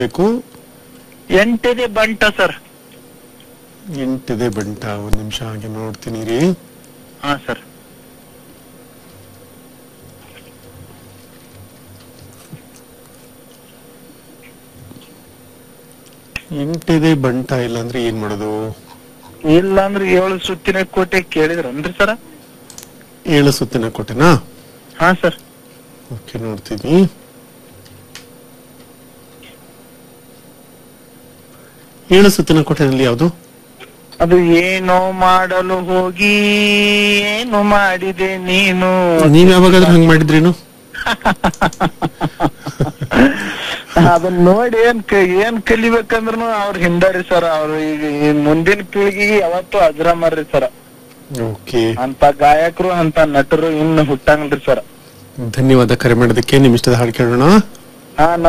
ಬೇಕು ಎಂಟಿದೆ ಬಂಟ ಸರ್ ಎಂಟಿದೆ ಬಂಟ ಒಂದ್ ನಿಮಿಷ ಹಾಗೆ ನೋಡ್ತೀನಿ ರೀ ಹಾ ಸರ್ ಎಂಟಿದೆ ಬಂಟ ಇಲ್ಲ ಅಂದ್ರೆ ಏನ್ ಮಾಡೋದು ಇಲ್ಲ ಅಂದ್ರೆ ಏಳು ಸುತ್ತಿನ ಕೋಟೆ ಕೇಳಿದ್ರನ್ರಿ ಸರ ಏಳು ಸುತ್ತಿನ ಕೊಟ್ಟೆನಾ ಹಾ ಸರ್ ಓಕೆ ನೋಡ್ತೀನಿ ಏಳು ಸುತ್ತಿನ ಕೊಟ್ಟೆನಲ್ಲಿ ಯಾವುದು ಅದು ಏನೋ ಮಾಡಲು ಹೋಗಿ ಏನು ಮಾಡಿದೆ ನೀನು ನೀವ್ ಯಾವಾಗಾದ್ರೂ ಹಂಗ್ ಮಾಡಿದ್ರೇನು ಅದನ್ನ ನೋಡಿ ಏನ್ ಕ- ಏನ್ ಕಲಿಬೇಕಂದ್ರೂ ಅವ್ರ ಹಿಂದಾರಿ ಸರ್ ಅವ್ರು ಈಗ ಈ ಮುಂದಿನ ಪೀಳಿಗೆಗೆ ಯಾವತ್ತೂ ಅಜ್ರಾಮರ್ರಿ ಸರ್ ಓಕೆ ಅಂತ ಗಾಯಕರು ಅಂತ ನಟರು ಇನ್ನು ಹುಟ್ಟಂಗಿಲ್ರಿ ಸರ್ ಧನ್ಯವಾದ ಕರೆ ಮಾಡೋದಕ್ಕೆ ನಿಮ್ ಇಷ್ಟದ ಹಾಡು ಕೇಳೋಣ ಹಾ